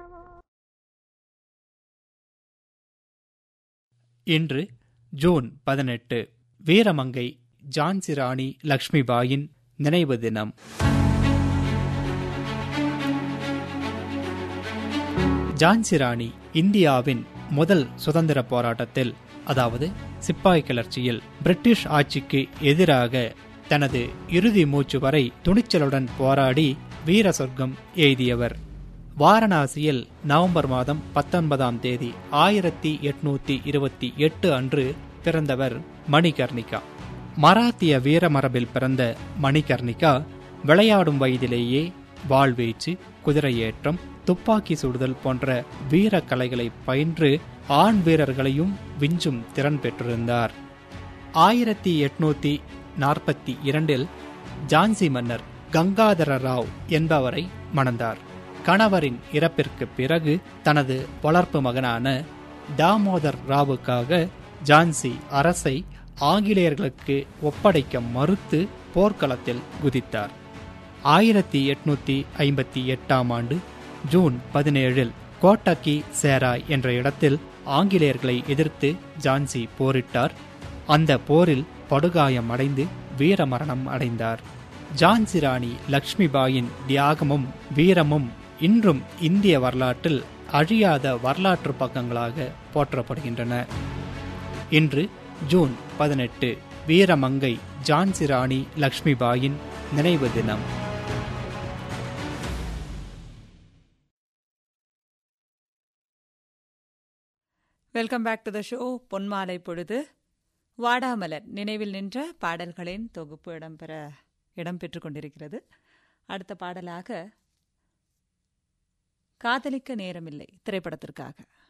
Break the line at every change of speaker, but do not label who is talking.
இன்று ஜூன் பதினெட்டு வீரமங்கை ஜான்சி ராணி லக்ஷ்மிபாயின் நினைவு தினம் ஜான்சி ராணி இந்தியாவின் முதல் சுதந்திர போராட்டத்தில் அதாவது சிப்பாய் கிளர்ச்சியில் பிரிட்டிஷ் ஆட்சிக்கு எதிராக தனது இறுதி மூச்சு வரை துணிச்சலுடன் போராடி வீர சொர்க்கம் எய்தியவர் வாரணாசியில் நவம்பர் மாதம் பத்தொன்பதாம் தேதி ஆயிரத்தி எட்நூத்தி இருபத்தி எட்டு அன்று பிறந்தவர் மணிகர்ணிகா மராத்திய வீரமரபில் பிறந்த மணிகர்ணிகா விளையாடும் வயதிலேயே வாழ்வீச்சு குதிரையேற்றம் துப்பாக்கி சுடுதல் போன்ற வீர கலைகளை பயின்று ஆண் வீரர்களையும் விஞ்சும் திறன் பெற்றிருந்தார் ஆயிரத்தி எட்நூத்தி நாற்பத்தி இரண்டில் ஜான்சி மன்னர் கங்காதர ராவ் என்பவரை மணந்தார் கணவரின் இறப்பிற்கு பிறகு தனது வளர்ப்பு மகனான தாமோதர் ராவுக்காக ஜான்சி அரசை ஆங்கிலேயர்களுக்கு ஒப்படைக்க மறுத்து போர்க்களத்தில் குதித்தார் ஆயிரத்தி எட்நூத்தி ஐம்பத்தி எட்டாம் ஆண்டு ஜூன் பதினேழில் கோட்டக்கி சேராய் என்ற இடத்தில் ஆங்கிலேயர்களை எதிர்த்து ஜான்சி போரிட்டார் அந்த போரில் படுகாயம் அடைந்து வீரமரணம் அடைந்தார் ஜான்சி ராணி லக்ஷ்மிபாயின் தியாகமும் வீரமும் இன்றும் இந்திய வரலாற்றில் அழியாத வரலாற்று பக்கங்களாக போற்றப்படுகின்றன இன்று ஜூன் பதினெட்டு வீரமங்கை ஜான்சி ராணி லக்ஷ்மிபாயின் நினைவு தினம்
welcome back to the show Ponmalai Pozhudhu வாடாமலர் நினைவில் நின்ற பாடல்களின் தொகுப்பு இடம்பெற இடம்பெற்றுக் கொண்டிருக்கிறது அடுத்த பாடலாக காதலிக்க நேரமில்லை திரைப்படத்திற்காக